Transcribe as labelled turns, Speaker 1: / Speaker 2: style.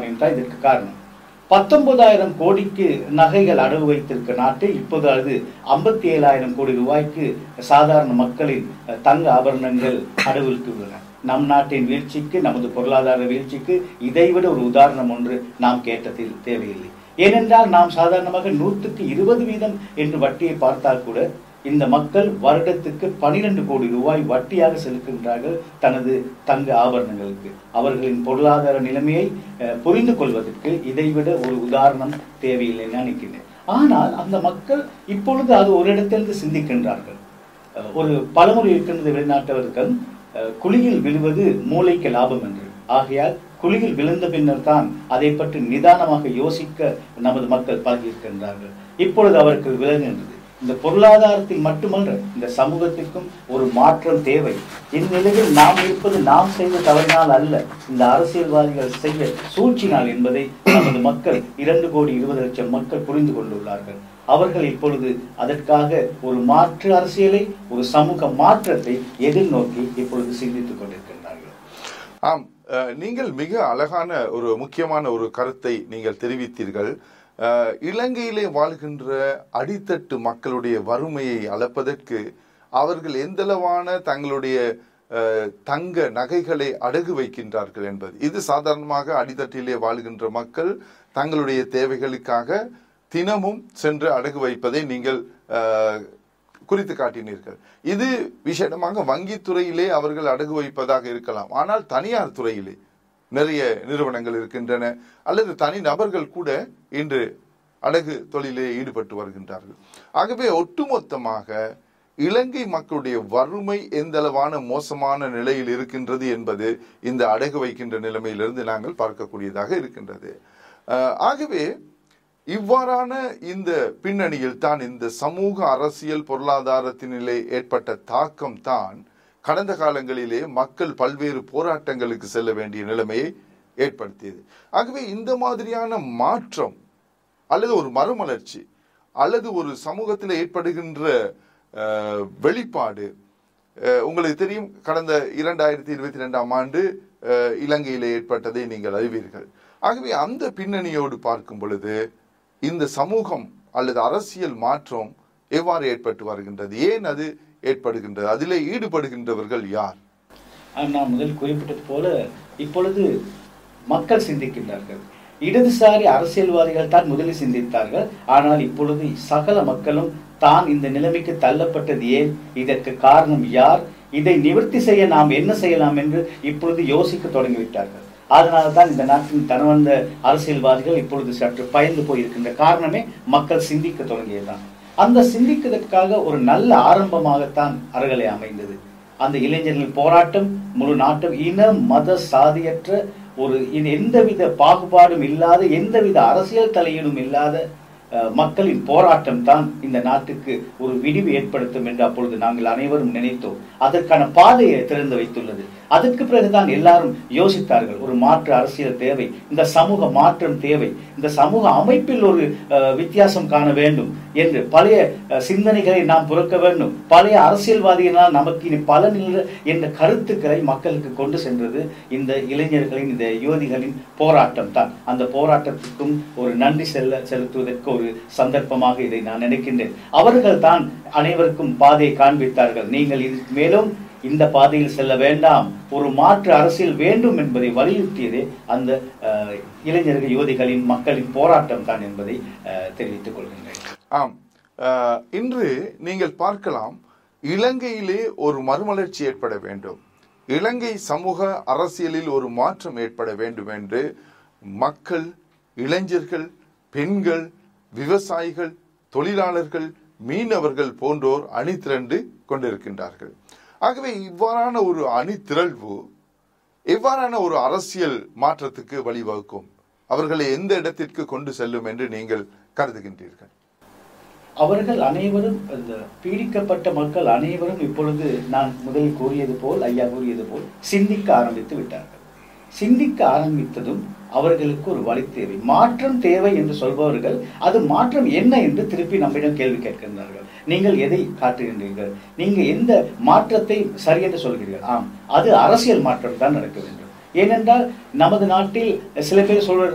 Speaker 1: மனப்பான்மையும் தான் இதற்கு காரணம் பத்தொன்பதாயிரம் கோடிக்கு நகைகள் அடகு வைத்திருக்க நாட்டில் இப்போது அது ஐம்பத்தி ஏழாயிரம் கோடி ரூபாய்க்கு சாதாரண மக்களின் அஹ், தங்க ஆபரணங்கள் அடகுவிற்கு உள்ளன நம் நாட்டின் வீழ்ச்சிக்கு நமது பொருளாதார வீழ்ச்சிக்கு இதைவிட ஒரு உதாரணம் ஒன்று நாம் கேட்டதில் தேவையில்லை ஏனென்றால் நாம் சாதாரணமாக நூற்றுக்கு இருபது வீதம் என்று வட்டியை பார்த்தால் கூட இந்த மக்கள் வருடத்துக்கு பனிரெண்டு கோடி ரூபாய் வட்டியாக செலுத்துகின்றார்கள் தனது தங்க ஆபரணங்களுக்கு அவர்களின் பொருளாதார நிலைமையை அஹ், புரிந்து கொள்வதற்கு இதைவிட ஒரு உதாரணம் தேவையில்லை நினைக்கிறேன் ஆனால் அந்த மக்கள் இப்பொழுது அது ஒரு இடத்திலிருந்து சிந்திக்கின்றார்கள் அஹ், ஒரு பழமொழி இருக்கின்றது வெளிநாட்டவர்கள் அஹ், குழியில் விழுவது மூளைக்கு லாபம் என்று ஆகையால் குழியில் விழுந்த பின்னர் தான் அதை பற்றி நிதானமாக யோசிக்க நமது மக்கள் பழகியிருக்கின்றார்கள் இப்பொழுது அவர்கள் விளங்குகின்றது இந்த பொருளாதாரத்தில் மட்டுமல்ல இந்த சமூகத்திற்கும் ஒரு மாற்றம் தேவை இந்நிலையில் நாம் இருப்பது நாம் செய்த தவறினால் அல்ல இந்த அரசியல்வாதிகள் செய்ய சூழ்ச்சினால் என்பதை நமது மக்கள் இரண்டு கோடி இருபது லட்சம் மக்கள் புரிந்து கொண்டுள்ளார்கள் அவர்கள் இப்பொழுது அதற்காக ஒரு மாற்று அரசியலை ஒரு சமூக மாற்றத்தை எதிர்நோக்கி இப்பொழுது சிந்தித்துக் கொண்டிருக்கின்றார்கள்
Speaker 2: ஆம் அஹ், நீங்கள் மிக அழகான ஒரு முக்கியமான ஒரு கருத்தை நீங்கள் தெரிவித்தீர்கள் அஹ், இலங்கையிலே வாழ்கின்ற அடித்தட்டு மக்களுடைய வறுமையை அளப்பதற்கு அவர்கள் எந்தளவான தங்களுடைய அஹ், தங்க நகைகளை அடகு வைக்கின்றார்கள் என்பது இது சாதாரணமாக அடித்தட்டிலே வாழ்கின்ற மக்கள் தங்களுடைய தேவைகளுக்காக தினமும் சென்று அடகு வைப்பதை நீங்கள் அஹ், குறித்து காட்டினீர்கள் இது விசேடமாக வங்கித்துறையிலே அவர்கள் அடகு வைப்பதாக இருக்கலாம் ஆனால் தனியார் துறையிலே நிறைய நிறுவனங்கள் இருக்கின்றன அல்லது தனி நபர்கள் கூட இன்று அடகு தொழிலே ஈடுபட்டு வருகின்றார்கள் ஆகவே ஒட்டுமொத்தமாக இலங்கை மக்களுடைய வறுமை எந்த அளவான மோசமான நிலையில் இருக்கின்றது என்பது இந்த அடகு வைக்கின்ற நிலைமையிலிருந்து நாங்கள் பார்க்கக்கூடியதாக இருக்கின்றது அஹ், ஆகவே இவ்வாறான இந்த பின்னணியில் தான் இந்த சமூக அரசியல் பொருளாதாரத்தினிலே ஏற்பட்ட தாக்கம் தான் கடந்த காலங்களிலே மக்கள் பல்வேறு போராட்டங்களுக்கு செல்ல வேண்டிய நிலைமையை ஏற்படுத்தியது ஆகவே இந்த மாதிரியான மாற்றம் அல்லது ஒரு மறுமலர்ச்சி அல்லது ஒரு சமூகத்தில் ஏற்படுகின்ற அஹ், வெளிப்பாடு அஹ், உங்களுக்கு தெரியும் கடந்த இரண்டாயிரத்தி இருபத்தி ரெண்டாம் ஆண்டு அஹ், இலங்கையிலே ஏற்பட்டதை நீங்கள் அறிவீர்கள் ஆகவே அந்த பின்னணியோடு பார்க்கும் பொழுது இந்த சமூகம் அல்லது அரசியல் மாற்றம் எவ்வாறு ஏற்பட்டு வருகின்றது ஏன் அது ஏற்படுகின்றது அதிலே ஈடுபடுகின்றவர்கள் யார்
Speaker 1: ஆனால் நான் முதல் குறிப்பிட்டது போல இப்பொழுது மக்கள் சிந்திக்கின்றார்கள் இடதுசாரி அரசியல்வாதிகள் தான் முதலில் சிந்தித்தார்கள் ஆனால் இப்பொழுது சகல மக்களும் தான் இந்த நிலைமைக்கு தள்ளப்பட்டது ஏன் இதற்கு காரணம் யார் இதை நிவர்த்தி செய்ய நாம் என்ன செய்யலாம் என்று இப்பொழுது யோசிக்க தொடங்கிவிட்டார்கள் அதனால தான் இந்த நாட்டின் தனவந்த அரசியல்வாதிகள் இப்பொழுது சற்று பயந்து போயிருக்கின்ற காரணமே மக்கள் சிந்திக்க தொடங்கியதுதான் அந்த சிந்திக்கிறதுக்காக ஒரு நல்ல ஆரம்பமாகத்தான் அறகலை அமைந்தது அந்த இளைஞர்கள் போராட்டம் முழு நாட்டும் இன மத சாதியற்ற ஒரு இனி எந்தவித பாகுபாடும் இல்லாத எந்தவித அரசியல் தலையீடும் இல்லாத அஹ், மக்களின் போராட்டம் தான் இந்த நாட்டுக்கு ஒரு விடிவு ஏற்படுத்தும் என்று அப்பொழுது நாங்கள் அனைவரும் நினைத்தோம் அதற்கான பாதையை திறந்து வைத்துள்ளது அதற்கு பிறகுதான் எல்லாரும் யோசித்தார்கள் ஒரு மாற்று அரசியல் தேவை இந்த சமூக மாற்றம் தேவை இந்த சமூக அமைப்பில் ஒரு அஹ், வித்தியாசம் காண வேண்டும் என்று பழைய அஹ், சிந்தனைகளை நாம் புறக்க வேண்டும் பழைய அரசியல்வாதிகளால் நமக்கு இனி பலன் இல்லை என்ற கருத்துக்களை மக்களுக்கு கொண்டு சென்றது இந்த இளைஞர்களின் இந்த யுவதிகளின் போராட்டம் தான் அந்த போராட்டத்துக்கும் ஒரு நன்றி செல்ல செலுத்துவதற்கு ஒரு சந்தர்ப்பமாக இதை நான் நினைக்கின்றேன் அவர்கள் தான் அனைவருக்கும் பாதையை காண்பித்தார்கள் நீங்கள் இது மேலும் இந்த பாதையில் செல்ல வேண்டாம் ஒரு மாற்று அரசியல் வேண்டும் என்பதை வலியுறுத்தியதே அந்த அஹ், இளைஞர்கள் யுவதிகளின் மக்களின் போராட்டம் தான் என்பதை அஹ், தெரிவித்துக் கொள்கின்றேன்
Speaker 2: ஆம் அஹ், இன்று நீங்கள் பார்க்கலாம் இலங்கையிலே ஒரு மறுமலர்ச்சி ஏற்பட வேண்டும் இலங்கை சமூக அரசியலில் ஒரு மாற்றம் ஏற்பட வேண்டும் என்று மக்கள் இளைஞர்கள் பெண்கள் விவசாயிகள் தொழிலாளர்கள் மீனவர்கள் போன்றோர் அணி திரண்டு கொண்டிருக்கின்றார்கள் ஆகவே இவ்வாறான ஒரு அணி திரள்வு எவ்வாறான ஒரு அரசியல் மாற்றத்துக்கு வழிவகுக்கும் அவர்களை எந்த இடத்திற்கு கொண்டு செல்லும் என்று நீங்கள் கருதுகின்றீர்கள்
Speaker 1: அவர்கள் அனைவரும் இந்த பீடிக்கப்பட்ட மக்கள் அனைவரும் இப்பொழுது நான் முதலில் கூறியது போல் ஐயா கூறியது போல் சிந்திக்க ஆரம்பித்து விட்டார்கள் சிந்திக்க ஆரம்பித்ததும் அவர்களுக்கு ஒரு வழி தேவை மாற்றம் தேவை என்று சொல்பவர்கள் அது மாற்றம் என்ன என்று திருப்பி நம்மிடம் கேள்வி கேட்கின்றார்கள் நீங்கள் எதை காட்டுகின்றீர்கள் நீங்க எந்த மாற்றத்தை சரி என்று சொல்கிறீர்கள் ஆம் அது அரசியல் மாற்றம் தான் நடக்க வேண்டும் ஏனென்றால் நமது நாட்டில் சில பேர் சொல்ற